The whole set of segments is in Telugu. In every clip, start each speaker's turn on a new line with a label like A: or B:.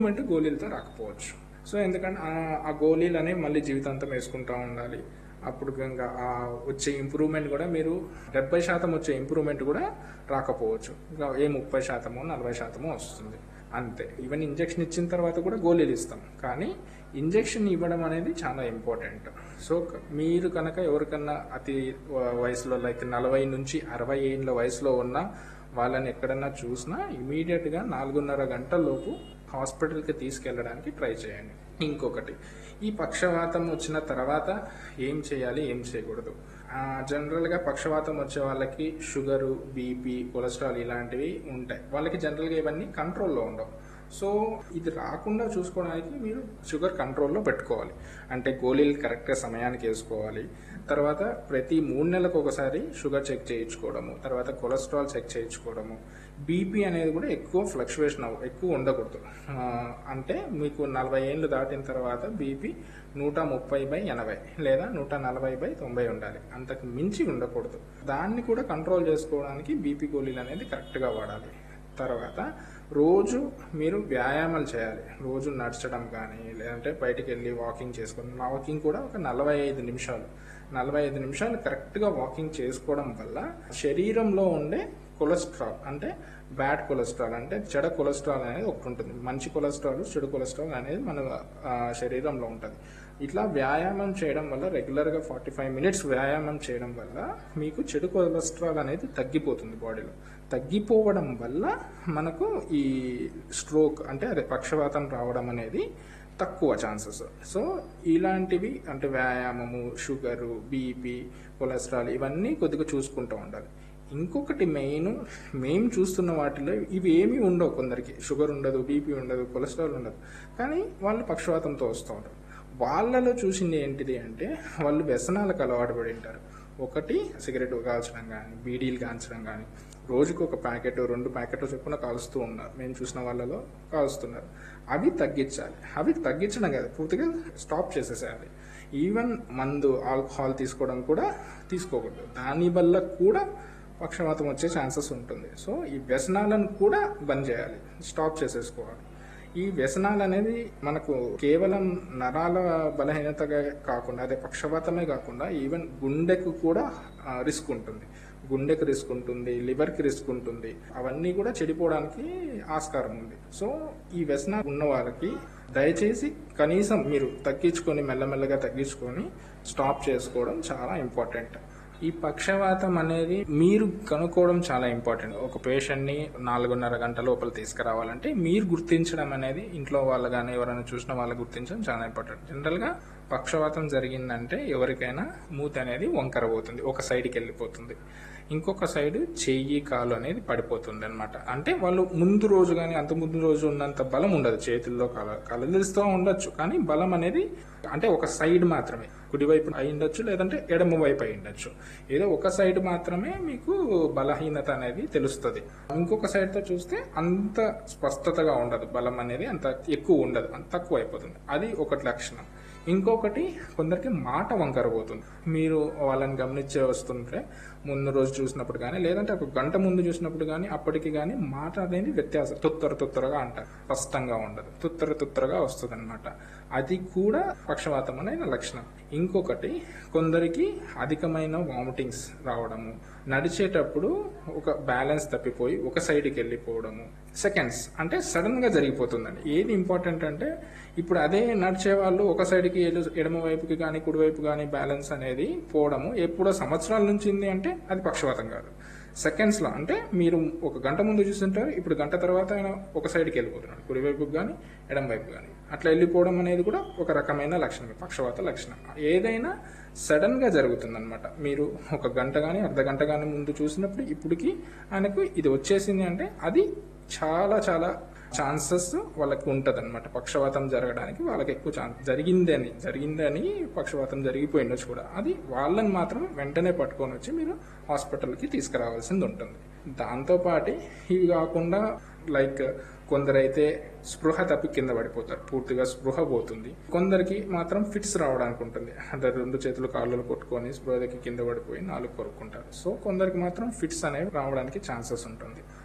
A: ఇంప్రూవ్మెంట్ గోళీలతో రాకపోవచ్చు సో ఎందుకంటే ఆ- ఆ గోళీలు అనేవి మళ్ళీ జీవితాంతం వేసుకుంటూ ఉండాలి అప్పుడు ఇంకా ఆ వచ్చే ఇంప్రూవ్మెంట్ కూడా మీరు డెబ్బై శాతం వచ్చే ఇంప్రూవ్మెంట్ కూడా రాకపోవచ్చు ఇంకా ఏ ముప్పై శాతమో నలభై శాతమో వస్తుంది అంతే ఈవెన్ ఇంజెక్షన్ ఇచ్చిన తర్వాత కూడా గోళీలు ఇస్తాం కానీ ఇంజెక్షన్ ఇవ్వడం అనేది చాలా ఇంపార్టెంట్ సో క- మీరు కనుక ఎవరికన్నా అతి వ- వయసులో లైక్ నలభై నుంచి అరవై ఏళ్ళ వయసులో ఉన్న వాళ్ళని ఎక్కడన్నా చూసినా ఇమీడియట్గా నాలుగున్నర గంటల లోపు హాస్పిటల్కి తీసుకెళ్ళడానికి ట్రై చేయండి ఇంకొకటి ఈ పక్షవాతం వచ్చిన తర్వాత ఏం చేయాలి ఏం చేయకూడదు ఆ, జనరల్గా పక్షవాతం వచ్చే వాళ్ళకి షుగరు బీపీ కొలెస్ట్రాల్ ఇలాంటివి ఉంటాయి వాళ్ళకి జనరల్గా ఇవన్నీ కంట్రోల్లో ఉండవు సో ఇది రాకుండా చూసుకోవడానికి మీరు షుగర్ కంట్రోల్లో పెట్టుకోవాలి అంటే గోళీలు కరెక్ట్గా సమయానికి వేసుకోవాలి తర్వాత ప్రతి మూడు నెలలకు ఒకసారి షుగర్ చెక్ చేయించుకోవడము తర్వాత కొలెస్ట్రాల్ చెక్ చేయించుకోవడము బీపీ అనేది కూడా ఎక్కువ ఫ్లక్చువేషన్ అవ్వ ఎక్కువ ఉండకూడదు ఆ, అంటే మీకు నలభై ఏళ్ళు దాటిన తర్వాత బీపీ నూట ముప్పై బై ఎనభై లేదా నూట నలభై బై తొంభై ఉండాలి అంతకు మించి ఉండకూడదు దాన్ని కూడా కంట్రోల్ చేసుకోవడానికి బీపీ గోళీలు అనేది కరెక్ట్గా వాడాలి తర్వాత రోజు మీరు వ్యాయామాలు చేయాలి రోజు నడచడం కానీ లేదంటే బయటికి వెళ్ళి వాకింగ్ చేసుకోవడం వాకింగ్ కూడా ఒక నలభై ఐదు నిమిషాలు నలభై ఐదు నిమిషాలు కరెక్ట్గా వాకింగ్ చేసుకోవడం వల్ల శరీరంలో ఉండే కొలెస్ట్రాల్ అంటే బ్యాడ్ కొలెస్ట్రాల్ అంటే చెడ కొలెస్ట్రాల్ అనేది ఒకటి ఉంటుంది మంచి కొలెస్ట్రాల్ చెడు కొలెస్ట్రాల్ అనేది మన ఆ, శరీరంలో ఉంటుంది ఇట్లా వ్యాయామం చేయడం వల్ల రెగ్యులర్గా ఫార్టీ ఫైవ్ మినిట్స్ వ్యాయామం చేయడం వల్ల మీకు చెడు కొలెస్ట్రాల్ అనేది తగ్గిపోతుంది బాడీలో తగ్గిపోవడం వల్ల మనకు ఈ స్ట్రోక్ అంటే అదే పక్షవాతం రావడం అనేది తక్కువ ఛాన్సెస్ సో ఇలాంటివి అంటే వ్యాయామము షుగరు బీపీ కొలెస్ట్రాల్ ఇవన్నీ కొద్దిగా చూసుకుంటూ ఉండాలి ఇంకొకటి మెయిన్ మేము చూస్తున్న వాటిలో ఇవి ఏమీ ఉండవు కొందరికి షుగర్ ఉండదు బీపీ ఉండదు కొలెస్ట్రాల్ ఉండదు కానీ వాళ్ళు పక్షవాతంతో వస్తూ ఉంటారు వాళ్ళలో చూసింది ఏంటిది అంటే వాళ్ళు వ్యసనాలకు అలవాటు పడి ఉంటారు ఒకటి సిగరెట్ కాల్చడం కానీ బీడీలు కాల్చడం కానీ రోజుకు ఒక ప్యాకెట్ రెండు ప్యాకెట్ చొప్పున కాలుస్తూ ఉన్నారు మేము చూసిన వాళ్ళలో కాలుస్తున్నారు అవి తగ్గించాలి అవి తగ్గించడం కాదు పూర్తిగా స్టాప్ చేసేసేయాలి ఈవెన్ మందు ఆల్కహాల్ తీసుకోవడం కూడా తీసుకోకూడదు దాని వల్ల కూడా పక్షవాతం వచ్చే ఛాన్సెస్ ఉంటుంది సో ఈ వ్యసనాలను కూడా బంద్ చేయాలి స్టాప్ చేసేసుకోవాలి ఈ వ్యసనాలు అనేది మనకు కేవలం నరాల బలహీనతగా కాకుండా అదే పక్షవాతమే కాకుండా ఈవెన్ గుండెకు కూడా రిస్క్ ఉంటుంది గుండెకి రిస్క్ ఉంటుంది లివర్కి రిస్క్ ఉంటుంది అవన్నీ కూడా చెడిపోవడానికి ఆస్కారం ఉంది సో ఈ వ్యసనాలు ఉన్న వాళ్ళకి దయచేసి కనీసం మీరు తగ్గించుకొని మెల్లమెల్లగా తగ్గించుకొని స్టాప్ చేసుకోవడం చాలా ఇంపార్టెంట్ ఈ పక్షవాతం అనేది మీరు కనుక్కోవడం చాలా ఇంపార్టెంట్ ఒక పేషెంట్ని నాలుగున్నర గంటల లోపల తీసుకురావాలంటే మీరు గుర్తించడం అనేది ఇంట్లో వాళ్ళు కానీ ఎవరైనా చూసిన వాళ్ళు గుర్తించడం చాలా ఇంపార్టెంట్ జనరల్గా పక్షవాతం జరిగిందంటే ఎవరికైనా మూతి అనేది వంకర పోతుంది ఒక సైడ్కి వెళ్ళిపోతుంది ఇంకొక సైడ్ చెయ్యి కాలు అనేది పడిపోతుంది అనమాట అంటే వాళ్ళు ముందు రోజు కానీ అంత ముందు రోజు ఉన్నంత బలం ఉండదు చేతుల్లో కల కలదిస్తూ ఉండొచ్చు కానీ బలం అనేది అంటే ఒక సైడ్ మాత్రమే కుడివైపు అయి ఉండొచ్చు లేదంటే ఎడమ వైపు అయి ఉండొచ్చు ఏదో ఒక సైడ్ మాత్రమే మీకు బలహీనత అనేది తెలుస్తుంది ఇంకొక సైడ్ తో చూస్తే అంత స్పష్టతగా ఉండదు బలం అనేది అంత ఎక్కువ ఉండదు అంత తక్కువ అయిపోతుంది అది ఒకటి లక్షణం ఇంకొకటి కొందరికి మాట వంకర పోతుంది మీరు వాళ్ళని గమనించే వస్తుంటే ముందు రోజు చూసినప్పుడు కానీ లేదంటే ఒక గంట ముందు చూసినప్పుడు కానీ అప్పటికి కానీ మాట అనేది వ్యత్యాసం తుత్తర తుత్తరగా అంటారు స్పష్టంగా ఉండదు తుత్తర తుత్తరగా వస్తుంది అనమాట అది కూడా పక్షవాతం అనే లక్షణం ఇంకొకటి కొందరికి అధికమైన వామిటింగ్స్ రావడము నడిచేటప్పుడు ఒక బ్యాలెన్స్ తప్పిపోయి ఒక సైడ్కి వెళ్ళిపోవడము సెకండ్స్ అంటే సడన్ గా జరిగిపోతుందండి ఏది ఇంపార్టెంట్ అంటే ఇప్పుడు అదే నడిచే వాళ్ళు ఒక సైడ్కి ఎడు- ఎడమ వైపుకి కానీ కుడివైపు కానీ బ్యాలెన్స్ అనేది పోవడము ఎప్పుడో సంవత్సరాల నుంచి ఉంది అంటే అది పక్షవాతం కాదు సెకండ్స్ లో అంటే మీరు ఒక గంట ముందు చూస్తుంటారు ఇప్పుడు గంట తర్వాత ఆయన ఒక సైడ్కి వెళ్ళిపోతున్నాడు కుడివైపుకి కానీ ఎడమ వైపు కానీ అట్లా వెళ్ళిపోవడం అనేది కూడా ఒక రకమైన లక్షణం పక్షవాత లక్షణం ఏదైనా సడన్ గా జరుగుతుంది అనమాట మీరు ఒక గంట కానీ అర్ధ గంట కానీ ముందు చూసినప్పుడు ఇప్పటికి ఆయనకు ఇది వచ్చేసింది అంటే అది చాలా చాలా ఛాన్సెస్ వాళ్ళకి ఉంటుంది అనమాట పక్షవాతం జరగడానికి వాళ్ళకి ఎక్కువ ఛాన్స్ జరిగిందని జరిగిందని పక్షవాతం జరిగిపోయిండొచ్చు కూడా అది వాళ్ళని మాత్రం వెంటనే పట్టుకొని వచ్చి మీరు హాస్పిటల్కి తీసుకురావాల్సింది ఉంటుంది దాంతోపాటు ఇవి కాకుండా లైక్ కొందరైతే స్పృహ తప్పి కింద పడిపోతారు పూర్తిగా స్పృహ పోతుంది కొందరికి మాత్రం ఫిట్స్ రావడానికి ఉంటుంది అంటే రెండు చేతులు కాళ్ళు కొట్టుకొని స్పృహకి కింద పడిపోయి నాలుగు కొరుక్కుంటారు సో కొందరికి మాత్రం ఫిట్స్ అనేవి రావడానికి ఛాన్సెస్ ఉంటుంది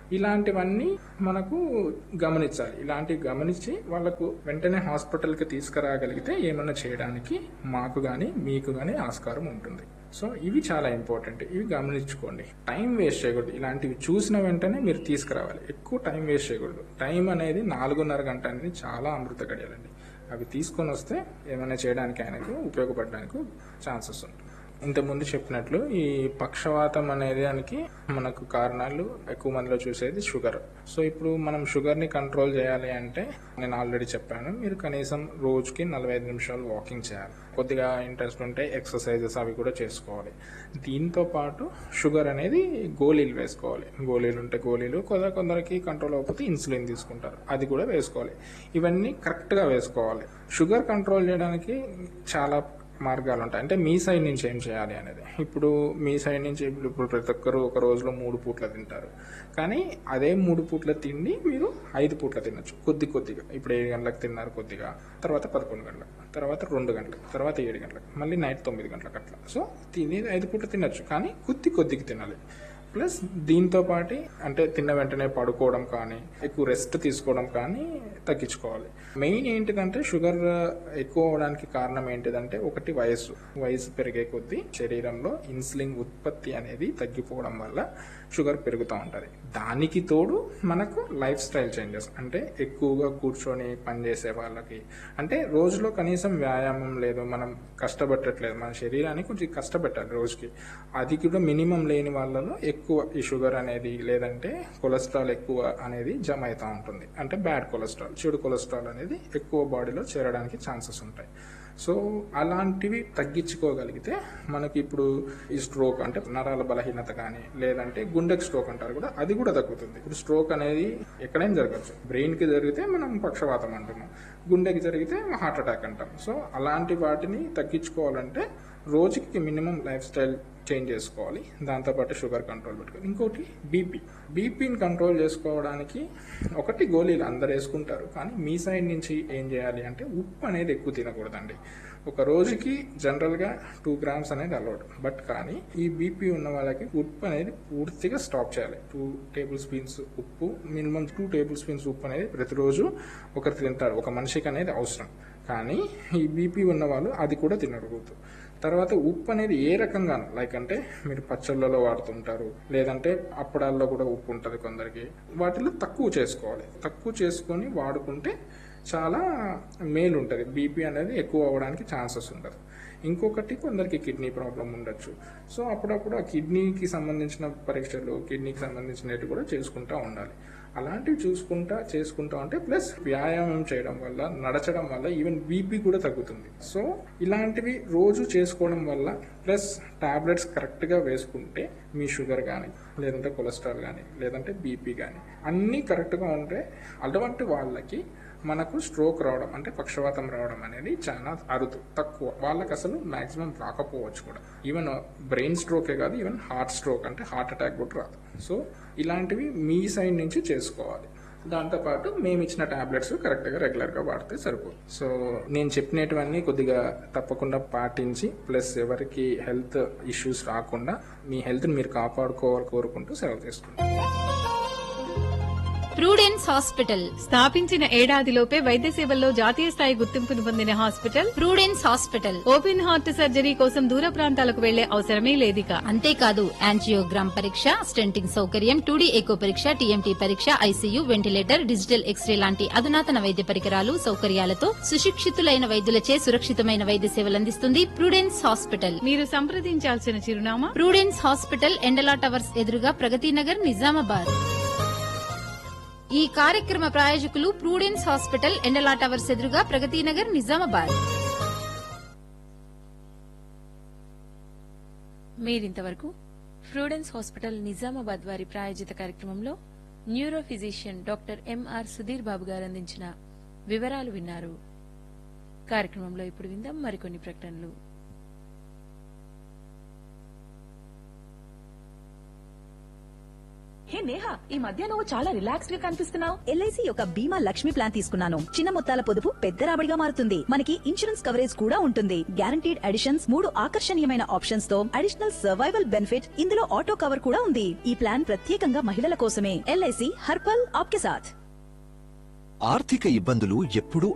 A: ఇలాంటివన్నీ మనకు గమనించాలి ఇలాంటివి గమనించి వాళ్ళకు వెంటనే హాస్పిటల్కి తీసుకురాగలిగితే ఏమన్నా చేయడానికి మాకు కానీ మీకు కానీ ఆస్కారం ఉంటుంది సో ఇవి చాలా ఇంపార్టెంట్ ఇవి గమనించుకోండి టైం వేస్ట్ చేయకూడదు ఇలాంటివి చూసిన వెంటనే మీరు తీసుకురావాలి ఎక్కువ టైం వేస్ట్ చేయకూడదు టైం అనేది నాలుగున్నర గంట అనేది చాలా అమృత గడియాలండి అవి తీసుకొని వస్తే ఏమైనా చేయడానికి ఆయనకు ఉపయోగపడడానికి ఛాన్సెస్ ఉంటుంది ఇంతకుముందు చెప్పినట్లు ఈ పక్షవాతం అనే దానికి మనకు కారణాలు ఎక్కువ మందిలో చూసేది షుగర్ సో ఇప్పుడు మనం షుగర్ని కంట్రోల్ చేయాలి అంటే నేను ఆల్రెడీ చెప్పాను మీరు కనీసం రోజుకి నలభై ఐదు నిమిషాలు వాకింగ్ చేయాలి కొద్దిగా ఇంట్రెస్ట్ ఉంటే ఎక్సర్సైజెస్ అవి కూడా చేసుకోవాలి దీంతో పాటు షుగర్ అనేది గోళీలు వేసుకోవాలి గోళీలు ఉంటే గోళీలు కొందరు కొందరికి కంట్రోల్ అవ్వకపోతే ఇన్సులిన్ తీసుకుంటారు అది కూడా వేసుకోవాలి ఇవన్నీ కరెక్ట్గా వేసుకోవాలి షుగర్ కంట్రోల్ చేయడానికి చాలా మార్గాలు ఉంటాయి అంటే మీ సైడ్ నుంచి ఏం చేయాలి అనేది ఇప్పుడు మీ సైడ్ నుంచి ఇప్పుడు ఇప్పుడు ప్రతి ఒక్కరు ఒక రోజులో మూడు పూట్ల తింటారు కానీ అదే మూడు పూట్ల తిండి మీరు ఐదు పూట్ల తినొచ్చు కొద్ది కొద్దిగా ఇప్పుడు ఏడు గంటలకు తిన్నారు కొద్దిగా తర్వాత పదకొండు గంటలకు తర్వాత రెండు గంటలకు తర్వాత ఏడు గంటలకు మళ్ళీ నైట్ తొమ్మిది గంటలకు అట్లా సో తిని ఐదు పూట్ల తినొచ్చు కానీ కొద్ది కొద్దిగా తినాలి ప్లస్ దీంతో పాటు అంటే తిన్న వెంటనే పడుకోవడం కానీ ఎక్కువ రెస్ట్ తీసుకోవడం కానీ తగ్గించుకోవాలి మెయిన్ ఏంటిదంటే షుగర్ ఎక్కువ అవడానికి కారణం ఏంటిదంటే ఒకటి వయసు వయసు పెరిగే కొద్దీ శరీరంలో ఇన్సులిన్ ఉత్పత్తి అనేది తగ్గిపోవడం వల్ల షుగర్ పెరుగుతూ ఉంటుంది దానికి తోడు మనకు లైఫ్ స్టైల్ చేంజెస్ అంటే ఎక్కువగా కూర్చొని పనిచేసే వాళ్ళకి అంటే రోజులో కనీసం వ్యాయామం లేదు మనం కష్టపెట్టట్లేదు మన శరీరాన్ని కొంచెం కష్టపెట్టాలి రోజుకి అది కూడా మినిమం లేని వాళ్ళలో ఎక్కువ ఈ షుగర్ అనేది లేదంటే కొలెస్ట్రాల్ ఎక్కువ అనేది జమ అవుతూ ఉంటుంది అంటే బ్యాడ్ కొలెస్ట్రాల్ చెడు కొలెస్ట్రాల్ అనేది ఎక్కువ బాడీలో చేరడానికి ఛాన్సెస్ ఉంటాయి సో అలాంటివి తగ్గించుకోగలిగితే మనకి ఇప్పుడు ఈ స్ట్రోక్ అంటే నరాల బలహీనత కానీ లేదంటే గుండెకి స్ట్రోక్ అంటారు కూడా అది కూడా తగ్గుతుంది ఇప్పుడు స్ట్రోక్ అనేది ఎక్కడైనా జరగచ్చు బ్రెయిన్ కి జరిగితే మనం పక్షవాతం అంటున్నాం గుండెకి జరిగితే హార్ట్ అటాక్ అంటాం సో అలాంటి వాటిని తగ్గించుకోవాలంటే రోజుకి మినిమం లైఫ్ స్టైల్ చేంజ్ చేసుకోవాలి దాంతోపాటు షుగర్ కంట్రోల్ పెట్టుకోవాలి ఇంకోటి బీపీ బీపీని కంట్రోల్ చేసుకోవడానికి ఒకటి గోళీలు అందరు వేసుకుంటారు కానీ మీ సైడ్ నుంచి ఏం చేయాలి అంటే ఉప్పు అనేది ఎక్కువ తినకూడదండి ఒక రోజుకి జనరల్గా టూ గ్రామ్స్ అనేది అలౌడ్ బట్ కానీ ఈ బీపీ ఉన్న వాళ్ళకి ఉప్పు అనేది పూర్తిగా స్టాప్ చేయాలి టూ టేబుల్ స్పూన్స్ ఉప్పు మినిమం టూ టేబుల్ స్పూన్స్ ఉప్పు అనేది ప్రతిరోజు ఒకరు తింటారు ఒక మనిషికి అనేది అవసరం కానీ ఈ బీపీ ఉన్న వాళ్ళు అది కూడా తినకూడదు తర్వాత ఉప్పు అనేది ఏ రకంగా లైక్ అంటే మీరు పచ్చళ్ళలో వాడుతుంటారు లేదంటే అప్పడాల్లో కూడా ఉప్పు ఉంటుంది కొందరికి వాటిలో తక్కువ చేసుకోవాలి తక్కువ చేసుకొని వాడుకుంటే చాలా మేలు ఉంటుంది బీపీ అనేది ఎక్కువ అవ్వడానికి ఛాన్సెస్ ఉండదు ఇంకొకటి కొందరికి కిడ్నీ ప్రాబ్లం ఉండొచ్చు సో అప్పుడప్పుడు ఆ కిడ్నీకి సంబంధించిన పరీక్షలు కిడ్నీకి సంబంధించినవి కూడా చేసుకుంటూ ఉండాలి అలాంటివి చూసుకుంటా చేసుకుంటా ఉంటే ప్లస్ వ్యాయామం చేయడం వల్ల నడచడం వల్ల ఈవెన్ బీపీ కూడా తగ్గుతుంది సో ఇలాంటివి రోజు చేసుకోవడం వల్ల ప్లస్ టాబ్లెట్స్ కరెక్ట్గా వేసుకుంటే మీ షుగర్ కానీ లేదంటే కొలెస్ట్రాల్ కానీ లేదంటే బీపీ కానీ అన్నీ కరెక్ట్గా ఉంటే అటువంటి వాళ్ళకి మనకు స్ట్రోక్ రావడం అంటే పక్షవాతం రావడం అనేది చాలా అరుదు తక్కువ వాళ్ళకి అసలు మాక్సిమం రాకపోవచ్చు కూడా ఈవెన్ బ్రెయిన్ స్ట్రోకే కాదు ఈవెన్ హార్ట్ స్ట్రోక్ అంటే హార్ట్ అటాక్ కూడా రాదు సో ఇలాంటివి మీ సైడ్ నుంచి చేసుకోవాలి దాంతోపాటు మేము ఇచ్చిన టాబ్లెట్స్ కరెక్ట్గా రెగ్యులర్గా వాడితే సరిపోదు సో నేను చెప్పినటువన్నీ కొద్దిగా తప్పకుండా పాటించి ప్లస్ ఎవరికి హెల్త్ ఇష్యూస్ రాకుండా మీ హెల్త్ని మీరు కాపాడుకోవాలి కోరుకుంటూ సెలవు తీసుకుంటాం
B: ప్రూడెన్స్ హాస్పిటల్
C: స్థాపించిన ఏడాదిలోపే వైద్య సేవల్లో జాతీయ స్థాయి గుర్తింపును పొందిన hospital
B: Prudence hospital
C: open heart surgery కోసం దూర ప్రాంతాలకు వెళ్లే అవసరమే లేదిక
B: అంతేకాదు యాంజియోగ్రామ్ పరీక్ష స్టెంటింగ్ సౌకర్యం టూడీ ఎకో పరీక్ష టీఎంటీ పరీక్ష ఐసీయూ వెంటిలేటర్ డిజిటల్ ఎక్స్రే లాంటి అధునాతన వైద్య పరికరాలు సౌకర్యాలతో సుశిక్షితులైన వైద్యులచే సురక్షితమైన వైద్య సేవలు అందిస్తుంది ప్రూడెన్స్ హాస్పిటల్
C: మీరు సంప్రదించాల్సిన చిరునామా
B: ప్రూడెన్స్ హాస్పిటల్ ఎండలా టవర్స్ ఎదురుగా ప్రగతి నగర్ నిజామాబాద్ ఈ కార్యక్రమ ప్రాయోజకులు ప్రూడెన్స్ హాస్పిటల్ ఎండలా టవర్స్ ఎదురుగా ప్రగతి నగర్ నిజామాబాద్
D: మీరింతవరకు ఫ్రూడెన్స్ హాస్పిటల్ నిజామాబాద్ వారి ప్రాయోజిత కార్యక్రమంలో neuro physician doctor M R Sudheer Babu గారు అందించిన వివరాలు విన్నారు కార్యక్రమంలో ఇప్పుడు విందాం మరికొన్ని ప్రకటనలు
E: హే నేహా ఈ మధ్య నువ్వు చాలా రిలాక్స్డ్ గా కనిపిస్తున్నావు
F: ఎల్ఐసి యొక్క బీమా లక్ష్మి ప్లాన్ తీసుకున్నాను చిన్న మొత్తాల పొదుపు పెద్ద రాబడిగా మారుతుంది మనకి ఇన్సూరెన్స్ కవరేజ్ కూడా ఉంటుంది గ్యారంటీడ్ అడిషన్స్ మూడు ఆకర్షణీయమైన ఆప్షన్స్ తో అడిషనల్ సర్వైవల్ బెనిఫిట్ ఇందులో ఆటో కవర్ కూడా ఉంది ఈ ప్లాన్ ప్రత్యేకంగా మహిళల కోసమే ఎల్ఐసి హర్పల్ ఆప్కే సాథ్
G: ఆర్థిక ఇబ్బందులు ఎప్పుడూ